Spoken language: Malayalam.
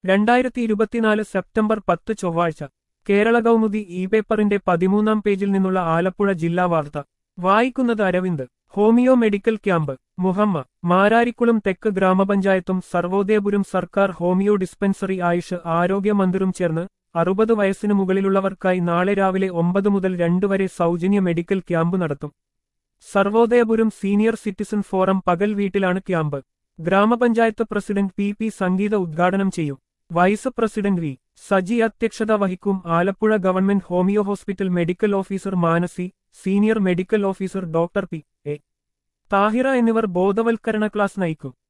രണ്ടായിരത്തി ഇരുപത്തിനാല് സെപ്റ്റംബർ പത്ത് ചൊവ്വാഴ്ച കേരള കൗമുദി ഇ പേപ്പറിന്റെ പതിമൂന്നാം പേജിൽ നിന്നുള്ള ആലപ്പുഴ ജില്ലാ വാർത്ത വായിക്കുന്നത് Aravind homoeo medical camp Muhamma Mararikulam തെക്ക് ഗ്രാമപഞ്ചായത്തും സർവോദയപുരം സർക്കാർ ഹോമിയോ ഡിസ്പെൻസറി ആയുഷ് ആരോഗ്യ മന്ദിറും ചേർന്ന് അറുപത് വയസ്സിന് മുകളിലുള്ളവർക്കായി നാളെ രാവിലെ ഒമ്പത് മുതൽ രണ്ട് വരെ സൗജന്യ മെഡിക്കൽ ക്യാമ്പ് നടത്തും സർവോദയപുരം സീനിയർ സിറ്റിസൺ ഫോറം പകൽ വീട്ടിലാണ് ക്യാമ്പ് ഗ്രാമപഞ്ചായത്ത് പ്രസിഡന്റ് പി പി സംഗീത ഉദ്ഘാടനം ചെയ്യും വൈസ് പ്രസിഡന്റ് വി സജി അധ്യക്ഷത വഹിക്കും Alappuzha government homoeo hospital medical officer Manasi senior medical officer doctor P A Thahira എന്നിവർ ബോധവൽക്കരണ ക്ലാസ് നയിക്കും